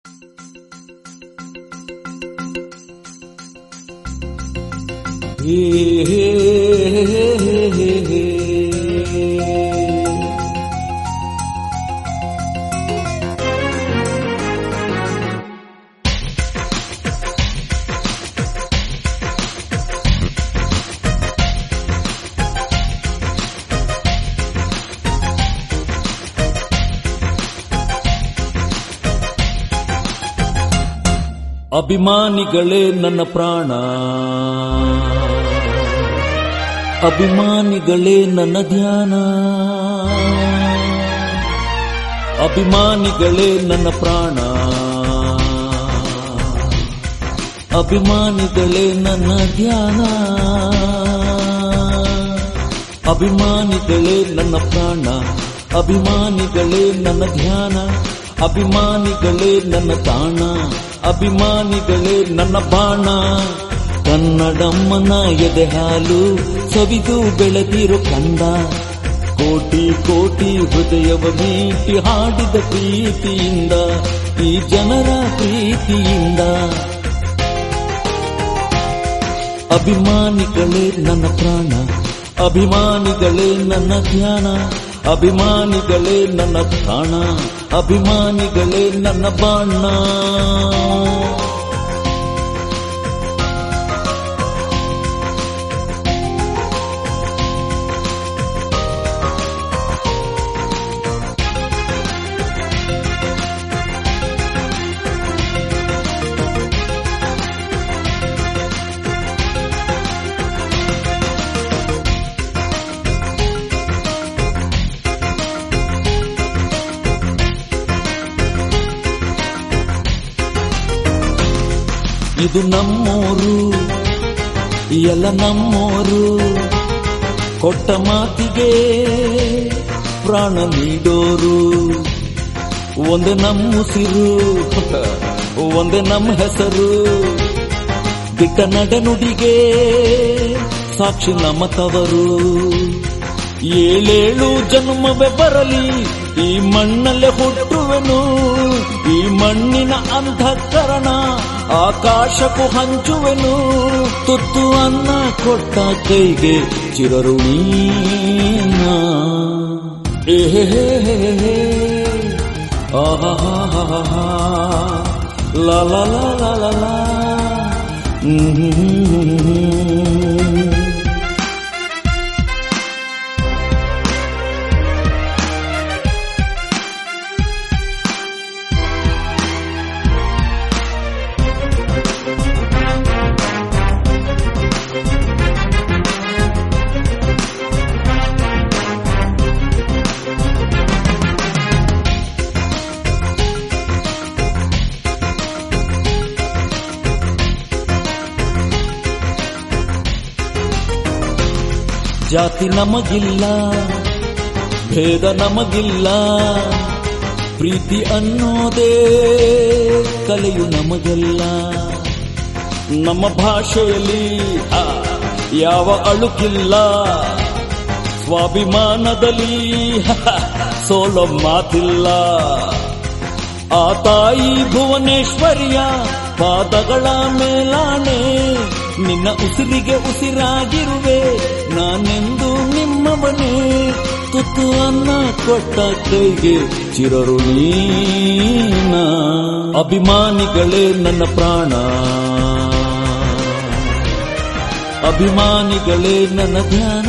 ಅಭಿಮಾನಿಗಳೇ ನನ್ನ ಪ್ರಾಣ ಅಭಿಮಾನಿಗಳೇ ನನ್ನ ಧ್ಯಾನ ಅಭಿಮಾನಿಗಳೇ ನನ್ನ ಪ್ರಾಣ ಅಭಿಮಾನಿಗಳೇ ನನ್ನ ಧ್ಯಾನ ಅಭಿಮಾನಿಗಳೇ ನನ್ನ ಪ್ರಾಣ ಅಭಿಮಾನಿಗಳೇ ನನ್ನ ಧ್ಯಾನ ಅಭಿಮಾನಿಗಳೇ ನನ್ನ ತಾಣ ಅಭಿಮಾನಿಗಳೇ ನನ್ನ ಬಾಣ ಕನ್ನಡಮ್ಮನ ಎದೆ ಹಾಲು ಸವಿದು ಬೆಳೆದಿರೋ ಕಂದ ಕೋಟಿ ಕೋಟಿ ಹೃದಯವ ಮೀಟಿ ಹಾಡಿದ ಪ್ರೀತಿಯಿಂದ ಈ ಜನರ ಪ್ರೀತಿಯಿಂದ ಅಭಿಮಾನಿಗಳೇ ನನ್ನ ಪ್ರಾಣ ಅಭಿಮಾನಿಗಳೇ ನನ್ನ ಧ್ಯಾನ ಅಭಿಮಾನಿಗಳೇ ನನ್ನ ಪ್ರಾಣ ಅಭಿಮಾನಿಗಳೇ ನನ್ನ ಬಾಣ ಇದು ನಮ್ಮೋರು ಎಲ್ಲ ನಮ್ಮೋರು ಕೊಟ್ಟ ಮಾತಿಗೆ ಪ್ರಾಣ ನೀಡೋರು ಒಂದೇ ನಮ್ಮ ಉಸಿರು ಒಂದೇ ನಮ್ಮ ಹೆಸರು ಬಿಟ್ಟ ನಡೆನುಡಿಗೆ ಸಾಕ್ಷಿ ನಮ್ಮ ತವರು ಏಳೇಳು ಜನ್ಮವೇ ಬರಲಿ ಈ ಮಣ್ಣಲ್ಲೇ ಹುಟ್ಟುವೆನು ಈ ಮಣ್ಣಿನ ಅಂಧಕರಣ ಆಕಾಶಕ್ಕೂ ಹಂಚುವೆನು ತುತ್ತು ಅನ್ನ ಕೊಟ್ಟ ಕೈಗೆ ಚಿರಋಣೀನ ಏಹೇ ಆಹಾ ಲಾ ಲಾ ಲಾ ಲಾ ಲಾ ಲಾ ಹ್ಮ್ ಜಾತಿ ನಮಗಿಲ್ಲ ಭೇದ ನಮಗಿಲ್ಲ ಪ್ರೀತಿ ಅನ್ನೋದೇ ಕಲೆಯು ನಮಗೆಲ್ಲ ನಮ್ಮ ಭಾಷೆಯಲ್ಲಿ ಆ, ಯಾವ ಅಳುಕಿಲ್ಲ ಸ್ವಾಭಿಮಾನದಲ್ಲಿ ಸೋಲೋ ಮಾತಿಲ್ಲ ಆ ತಾಯಿ ಭುವನೇಶ್ವರಿಯ ಪಾದಗಳ ಮೇಲಾನೆ ನಿನ್ನ ಉಸಿರಿಗೆ ಉಸಿರಾಗಿರುವೆ ನಾನೆಂದು ನಿಮ್ಮವನೇ ತುತ್ತು ಅನ್ನ ಕೊಟ್ಟ ಕೈಗೆ ಚಿರಋಣೀನ ಅಭಿಮಾನಿಗಳೇ ನನ್ನ ಪ್ರಾಣ ಅಭಿಮಾನಿಗಳೇ ನನ್ನ ಧ್ಯಾನ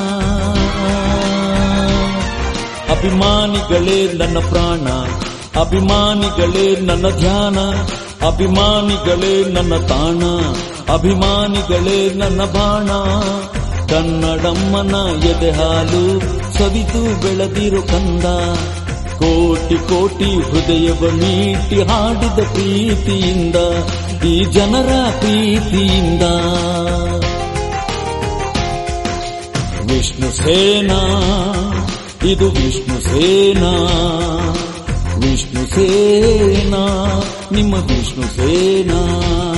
ಅಭಿಮಾನಿಗಳೇ ನನ್ನ ಪ್ರಾಣ ಅಭಿಮಾನಿಗಳೇ ನನ್ನ ಧ್ಯಾನ ಅಭಿಮಾನಿಗಳೇ ನನ್ನ ತಾಣ ಅಭಿಮಾನಿಗಳೇ ನನ್ನ ಬಾಣ ಕನ್ನಡಮ್ಮನ ಎದೆ ಹಾಲು ಸವಿತು ಬೆಳೆದಿರು ಕಂದ ಕೋಟಿ ಕೋಟಿ ಹೃದಯವ ಮೀಟಿ ಹಾಡಿದ ಪ್ರೀತಿಯಿಂದ ಈ ಜನರ ಪ್ರೀತಿಯಿಂದ ವಿಷ್ಣು ಸೇನಾ ಇದು ವಿಷ್ಣು ಸೇನಾ ವಿಷ್ಣು ಸೇನಾ ನಿಮ್ಮ ವಿಷ್ಣು ಸೇನಾ